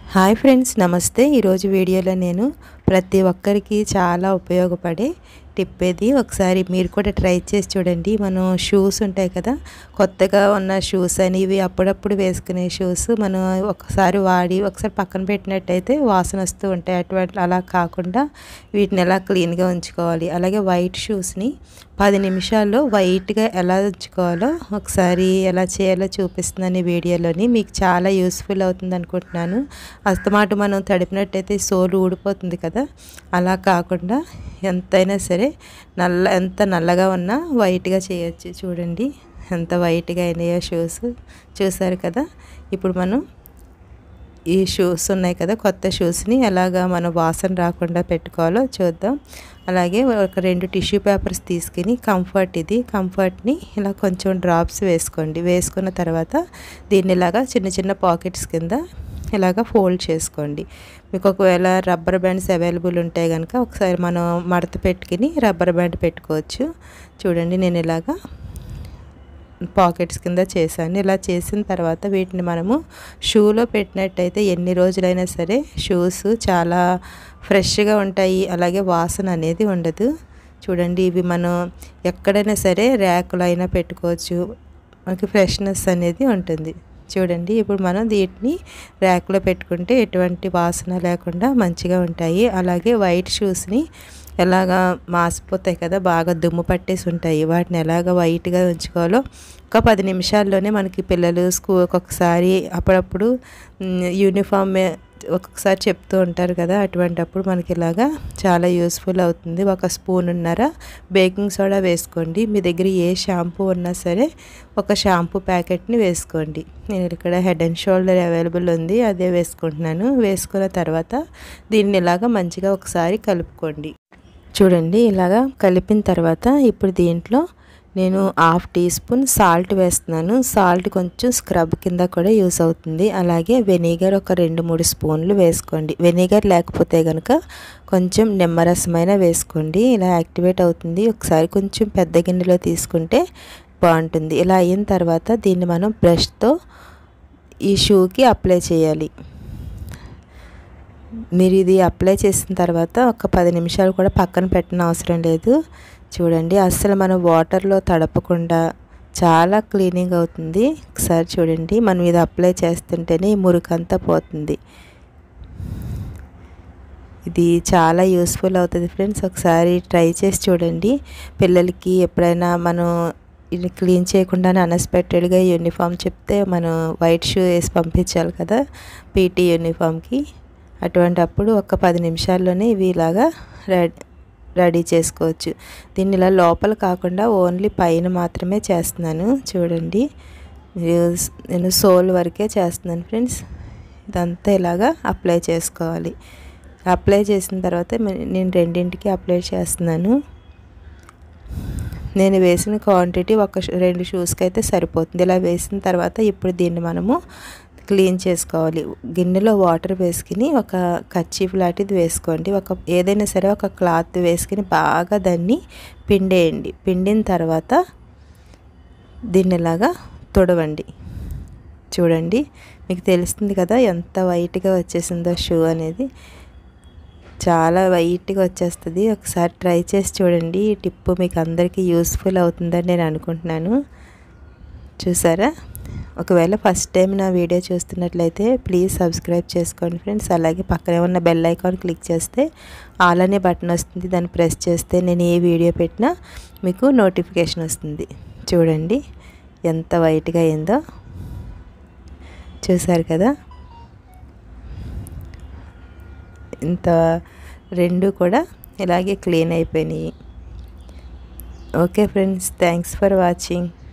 hi friends నమస్తే ఈరోజు వీడియోలో నేను ప్రతి ఒక్కరికి చాలా ఉపయోగపడే టిప్ ఇది ఒకసారి మీరు కూడా ట్రై చేసి చూడండి మనం షూస్ ఉంటాయి కదా కొత్తగా ఉన్న షూస్ అని ఇవి అప్పుడప్పుడు వేసుకునే షూస్ మనం ఒకసారి వాడి ఒకసారి పక్కన పెట్టినట్టయితే వాసన వస్తూ ఉంటాయి అటువంటి అలా కాకుండా వీటిని ఎలా క్లీన్గా ఉంచుకోవాలి అలాగే వైట్ షూస్ని పది నిమిషాల్లో వైట్గా ఎలా ఉంచుకోవాలో ఒకసారి ఎలా చేయాలో చూపిస్తున్నాను ఈ వీడియోలోని మీకు చాలా యూస్ఫుల్ అవుతుంది అనుకుంటున్నాను అస్తమాట మనం తడిపినట్టయితే సోలు ఊడిపోతుంది కదా అలా కాకుండా ఎంతైనా సరే నల్ల ఎంత నల్లగా ఉన్నా వైట్గా చేయొచ్చు చూడండి ఎంత వైట్గా అయినాయో షూస్ చూసారు కదా ఇప్పుడు మనం ఈ షూస్ ఉన్నాయి కదా కొత్త షూస్ని ఎలాగా మనం వాసన రాకుండా పెట్టుకోవాలో చూద్దాం అలాగే ఒక రెండు టిష్యూ పేపర్స్ తీసుకుని కంఫర్ట్ ఇది కంఫర్ట్ని ఇలా కొంచెం డ్రాప్స్ వేసుకోండి వేసుకున్న తర్వాత దీన్ని ఇలాగా చిన్న చిన్న పాకెట్స్ కింద ఇలాగ ఫోల్డ్ చేసుకోండి మీకు ఒకవేళ రబ్బర్ బ్యాండ్స్ అవైలబుల్ ఉంటే కనుక ఒకసారి మనం మడత పెట్టుకుని రబ్బర్ బ్యాండ్ పెట్టుకోవచ్చు చూడండి నేను ఇలాగా పాకెట్స్ కింద చేశాను ఇలా చేసిన తర్వాత వీటిని మనము షూలో పెట్టినట్టయితే ఎన్ని రోజులైనా సరే షూస్ చాలా ఫ్రెష్గా ఉంటాయి అలాగే వాసన అనేది ఉండదు చూడండి ఇవి మనం ఎక్కడైనా సరే ర్యాకులు అయినా పెట్టుకోవచ్చు మనకి ఫ్రెష్నెస్ అనేది ఉంటుంది చూడండి ఇప్పుడు మనం వీటిని ర్యాక్లో పెట్టుకుంటే ఎటువంటి వాసన లేకుండా మంచిగా ఉంటాయి అలాగే వైట్ షూస్ని ఎలాగా మాసిపోతాయి కదా బాగా దుమ్ము పట్టేసి ఉంటాయి వాటిని ఎలాగ వైట్గా ఉంచుకోవాలో ఒక పది నిమిషాల్లోనే మనకి పిల్లలు స్కూల్ ఒక్కొక్కసారి అప్పుడప్పుడు యూనిఫామ్ ఒక్కొక్కసారి చెప్తూ ఉంటారు కదా అటువంటప్పుడు మనకి ఇలాగా చాలా యూస్ఫుల్ అవుతుంది ఒక స్పూన్ ఉన్నారా బేకింగ్ సోడా వేసుకోండి మీ దగ్గర ఏ షాంపూ ఉన్నా సరే ఒక షాంపూ ప్యాకెట్ని వేసుకోండి నేను ఇక్కడ హెడ్ అండ్ షోల్డర్ అవైలబుల్ ఉంది అదే వేసుకుంటున్నాను వేసుకున్న తర్వాత దీన్ని ఇలాగా మంచిగా ఒకసారి కలుపుకోండి చూడండి ఇలాగా కలిపిన తర్వాత ఇప్పుడు దీంట్లో నేను హాఫ్ టీ స్పూన్ సాల్ట్ వేస్తున్నాను సాల్ట్ కొంచెం స్క్రబ్ కింద కూడా యూస్ అవుతుంది అలాగే వెనిగర్ ఒక రెండు మూడు స్పూన్లు వేసుకోండి వెనిగర్ లేకపోతే కనుక కొంచెం నిమ్మరసమైన వేసుకోండి ఇలా యాక్టివేట్ అవుతుంది ఒకసారి కొంచెం పెద్ద గిన్నెలో తీసుకుంటే బాగుంటుంది ఇలా అయిన తర్వాత దీన్ని మనం బ్రష్తో ఈ షూకి అప్లై చేయాలి మీరు ఇది అప్లై చేసిన తర్వాత ఒక పది నిమిషాలు కూడా పక్కన పెట్టిన అవసరం లేదు చూడండి అస్సలు మనం వాటర్లో తడపకుండా చాలా క్లీనింగ్ అవుతుంది ఒకసారి చూడండి మనం ఇది అప్లై చేస్తుంటేనే ఈ మురికంతా పోతుంది ఇది చాలా యూస్ఫుల్ అవుతుంది ఫ్రెండ్స్ ఒకసారి ట్రై చేసి చూడండి పిల్లలకి ఎప్పుడైనా మనం ఇది క్లీన్ చేయకుండానే అన్ఎక్స్పెక్టెడ్గా యూనిఫామ్ చెప్తే మనం వైట్ షూ వేసి పంపించాలి కదా పీటీ యూనిఫామ్కి అటువంటి అప్పుడు ఒక పది నిమిషాల్లోనే ఇవి ఇలాగా రెడీ రెడీ చేసుకోవచ్చు దీన్ని ఇలా లోపల కాకుండా ఓన్లీ పైన మాత్రమే చేస్తున్నాను చూడండి నేను సోల్ వరకే చేస్తున్నాను ఫ్రెండ్స్ ఇదంతా ఇలాగా అప్లై చేసుకోవాలి అప్లై చేసిన తర్వాత నేను రెండింటికి అప్లై చేస్తున్నాను నేను వేసిన క్వాంటిటీ ఒక రెండు షూస్కి అయితే సరిపోతుంది ఇలా వేసిన తర్వాత ఇప్పుడు దీన్ని మనము క్లీన్ చేసుకోవాలి గిన్నెలో వాటర్ వేసుకుని ఒక కచ్చీఫ్ లాంటిది వేసుకోండి ఒక ఏదైనా సరే ఒక క్లాత్ వేసుకుని బాగా దాన్ని పిండేయండి పిండిన తర్వాత దీన్ని ఇలాగా తుడవండి చూడండి మీకు తెలుస్తుంది కదా ఎంత వైట్గా వచ్చేసిందో షూ అనేది చాలా వైట్గా వచ్చేస్తుంది ఒకసారి ట్రై చేసి చూడండి ఈ టిప్పు మీకు అందరికీ యూస్ఫుల్ అవుతుందని నేను అనుకుంటున్నాను చూసారా ఒకవేళ ఫస్ట్ టైం నా వీడియో చూస్తున్నట్లయితే ప్లీజ్ సబ్స్క్రైబ్ చేసుకోండి ఫ్రెండ్స్ అలాగే పక్కనే ఉన్న బెల్ ఐకాన్ క్లిక్ చేస్తే ఆల్ అనే బటన్ వస్తుంది దాన్ని ప్రెస్ చేస్తే నేను ఏ వీడియో పెట్టినా మీకు నోటిఫికేషన్ వస్తుంది చూడండి ఎంత వైట్గా అయిందో చూసారు కదా ఇంత రెండు కూడా ఇలాగే క్లీన్ అయిపోయినాయి okay friends thanks for watching